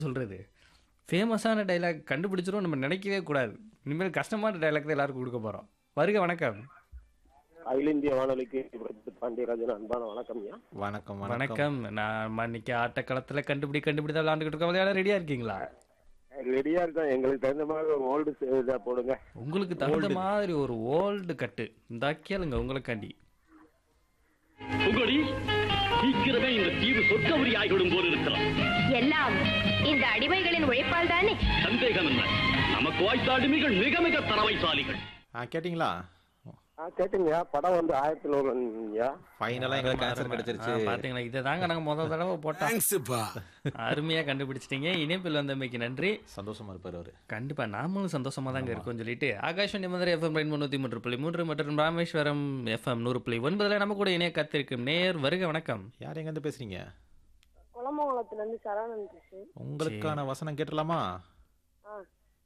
சொல்றது ஃபேமஸான டைலாக் கண்டுபிடிச்சிரும் நம்ம நினைக்கவே கூடாது இனிமேல் கஷ்டமான டைலாக் தான் எல்லாருக்கும் கொடுக்க போறோம் வருக வணக்கம் அகில இந்திய வானொலிக்கு பிரதீப் பாண்டியராஜன் அன்பான வணக்கம் ஐயா வணக்கம் வணக்கம் நான் இன்னைக்கு ஆட்டக்களத்துல கண்டுபிடி கண்டுபிடி தான் விளையாண்டுக்கிட்டு இருக்கோம் விளையாட ரெடியா இருக்கீங்களா ரெடியா இருக்கோம் எங்களுக்கு தகுந்த மாதிரி ஒரு ஓல்டு இதா போடுங்க உங்களுக்கு தகுந்த மாதிரி ஒரு ஓல்டு கட்டு இந்த கேளுங்க உங்களுக்காண்டி புகழி சீக்கிரமே இந்த தீவு சொர்க்கபுரி ஆகிவிடும் போல் இருக்கிறான் எல்லாம் இந்த அடிமைகளின் உழைப்பால் தானே சந்தேகம் என்ன நமக்கு வாய்த்த அடிமைகள் மிக மிக தரவைசாலிகள் ஆ கேட்டிங்களா ஆ கேட்டுங்க படம் வந்து ஆயிரத்தி நூறு ஐயா ஃபைனலாக எங்களுக்கு ஆன்சர் ஆ, கிடைச்சிருச்சு பாத்தீங்களா இதை தாங்க நாங்க முதல் தடவை போட்டோம் தேங்க்ஸ்ப்பா அருமையா கண்டுபிடிச்சிட்டீங்க இணைப்பில் வந்தமைக்கு நன்றி சந்தோஷமா இருப்பார் அவரு கண்டிப்பா நாமளும் சந்தோஷமா தாங்க இருக்கோம்னு சொல்லிட்டு ஆகாஷ் மதுரை எஃப்எம் ரெண்டு முன்னூத்தி மூன்று புள்ளி மூன்று மற்றும் ராமேஸ்வரம் எஃப்எம் நூறு புள்ளி ஒன்பதுல நம்ம கூட இணைய காத்திருக்கும் நேர் வருக வணக்கம் யார் எங்கேருந்து பேசுறீங்க குளமங்கலத்துல இருந்து சரவணன் பேசுறேன் உங்களுக்கான வசனம் கேட்டலாமா ஆ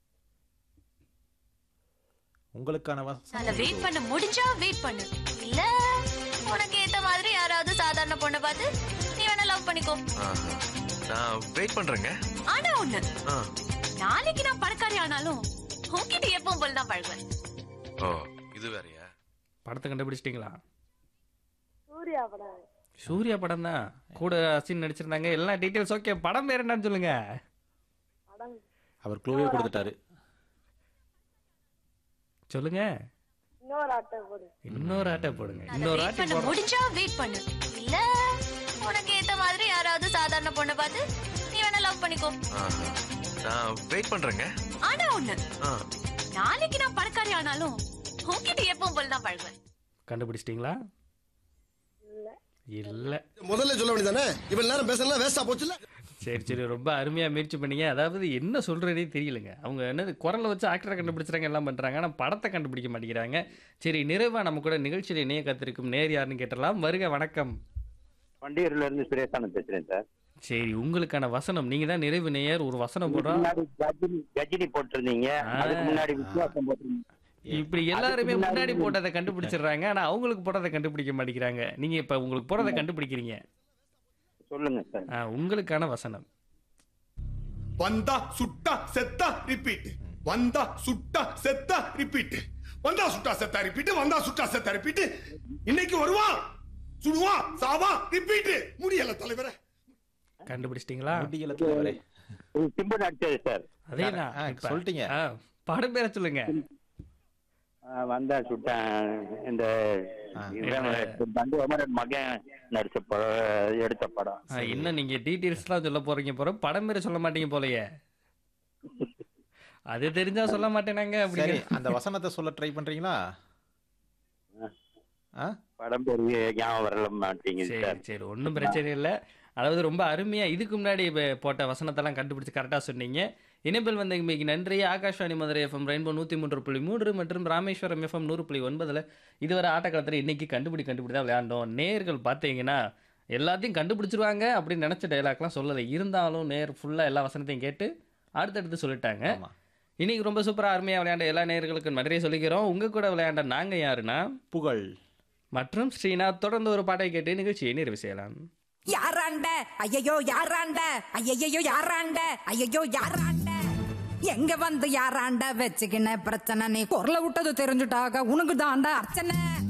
உங்களுக்கான அத வசனம் வெயிட் பண்ண முடிஞ்சா வெயிட் பண்ணு இல்ல உனக்கு ஏத்த மாதிரி யாராவது சாதாரண பொண்ணை பார்த்து நீ வேணா லவ் பண்ணிக்கோ ஆஹா. நான் வெயிட் பண்றேங்க ஆனா ஒண்ணு ஆ. நாளைக்கு நான் பணக்காரி ஆனாலும் உன்கிட்ட எப்பவும் போல தான் பழகுவேன் ஓ இது வேறயா படத்தை கண்டுபிடிச்சிட்டீங்களா சூர்யா படம் சூர்யா படம் தான் கூட அசின் நடிச்சிருந்தாங்க எல்லாம் டீட்டெயில்ஸ் ஓகே படம் பேர் என்னன்னு சொல்லுங்க படம் அவர் க்ளூவே கொடுத்துட்டாரு சொல்லுங்க இன்னொரு ஆட்டை போடு இன்னொரு ஆட்டை போடுங்க அத இன்னொரு வெயிட் ஆட்டை பண்ண போடுறோம் முடிஞ்சா வெயிட் பண்ணு இல்ல உனக்கு ஏத்த மாதிரி யாராவது சாதாரண பொண்ணை பார்த்து நீ வேணா லவ் பண்ணிக்கோ ஆஹா. நான் வெயிட் பண்றேங்க ஆனா ஒண்ணு ஆ. நாளைக்கு நான் பணக்காரி ஆனாலும் உன்கிட்ட எப்பவும் போல தான் பழகுவேன் கண்டுபிடிச்சிட்டீங்களா இல்ல முதல்ல சொல்ல வேண்டியதானே இவ்வளவு நேரம் பேசலாம் வேஸ்டா போச்சுல சரி சரி ரொம்ப அருமையா முயற்சி பண்ணீங்க அதாவது என்ன சொல்றதே தெரியலங்க அவங்க என்னது குரலை வச்சு ஆக்டரை கண்டுபிடிச்சாங்க எல்லாம் பண்றாங்க ஆனா படத்தை கண்டுபிடிக்க மாட்டேங்கிறாங்க சரி நிறைவா நம்ம கூட நிகழ்ச்சியில் இணைய காத்திருக்கும் நேர் யாருன்னு கேட்டலாம் வருக வணக்கம் பண்டிகர்ல இருந்து சுரேஷானந்த் பேசுறேன் சார் சரி உங்களுக்கான வசனம் நீங்க தான் நிறைவு நேயர் ஒரு வசனம் போடுறோம் முன்னாடி கஜினி கஜினி போட்டிருந்தீங்க ஆ. அதுக்கு முன்னாடி வித்தியாசம் போட்டிருந்தீங்க இப்படி எல்லாருமே முன்னாடி போட்டதை கண்டுபிடிச்சிடுறாங்க ஆனா அவங்களுக்கு போட்டதை கண்டுபிடிக்க மாட்டேங்கிறாங்க நீங்க இப்ப உங்களுக்கு போறதை கண்டுபிடிக்கிறீங்க சொல்லுங்க சார் ஆ, உங்களுக்கான வசனம் வந்தா சுட்டா செத்தா ரிப்பீட் வந்தா சுட்டா செத்தா ரிப்பீட் வந்தா சுட்டா செத்தா ரிப்பீட் வந்தா சுட்டா செத்தா ரிப்பீட் இன்னைக்கு வருவான் சுடுவான் சாவா ரிப்பீட் முடியல தலைவரே கண்டுபிடிச்சிட்டீங்களா முடியல தலைவரே இது சிம்பு நடிச்சது சார் அதே ஆ, தான் சொல்லிட்டீங்க. படம் பேரை சொல்லுங்க ஆ, வந்தா சுட்டேன் இந்த ஆ. இவன் பண்டு அமரன் மகன் நடிச்ச படம் எடுத்த படம் ஆ, இன்னும் நீங்க டீட்டெயில்ஸ்லாம் சொல்ல போறீங்க போற படம் பேரை சொல்ல மாட்டீங்க போலயே அது தெரிஞ்சா சொல்ல மாட்டேனாங்க சரி அப்படிங்கிற அந்த வசனத்தை சொல்ல ட்ரை பண்றீங்களா ஆ படம் பெரிய ஞாபகம் வரல மாட்டேங்குது சரி சார் சரி ஒன்றும் பிரச்சனை இல்லை அதாவது ரொம்ப அருமையா இதுக்கு முன்னாடி இப்ப போட்ட வசனத்தெல்லாம் கண்டுபிடிச்சு கரெக்டாக சொன்னீங்க இணைப்பில் வந்த இன்னைக்கு நன்றி ஆகாஷ்வாணி மதுரை எஃப்எம் ரெயின்போ நூற்றி மூன்று புள்ளி மூன்று மற்றும் ராமேஸ்வரம் எஃப்எம் நூறு புள்ளி ஒன்பதுல இதுவரை ஆட்டக்காலத்தில் இன்னைக்கு கண்டுபிடி கண்டுபிடி தான் விளையாண்டோம் நேர்கள் பார்த்தீங்கன்னா எல்லாத்தையும் கண்டுபிடிச்சிருவாங்க அப்படின்னு நினச்ச டைலாக்லாம் சொல்லலை இருந்தாலும் நேர் ஃபுல்லாக எல்லா வசனத்தையும் கேட்டு அடுத்தடுத்து சொல்லிட்டாங்க ஆமா இன்னைக்கு ரொம்ப சூப்பராக அருமையாக விளையாண்ட எல்லா நேர்களுக்கும் நன்றியை சொல்லிக்கிறோம் உங்க கூட விளையாண்ட நாங்கள் யாருன்னா புகழ் மற்றும் ஸ்ரீநாத் தொடர்ந்து ஒரு பாட்டை கேட்டு நிகழ்ச்சியை நிறைவு செய்யலாம் யாராண்ட ஐயையோ யாராண்ட ஐயையோ யாராண்ட ஐயையோ யாராண்ட எங்க வந்து யாராண்ட வச்சுக்கின பிரச்சனை நீ குரல விட்டது தெரிஞ்சுட்டாக உனக்கு தாண்டா அர்ச்சனை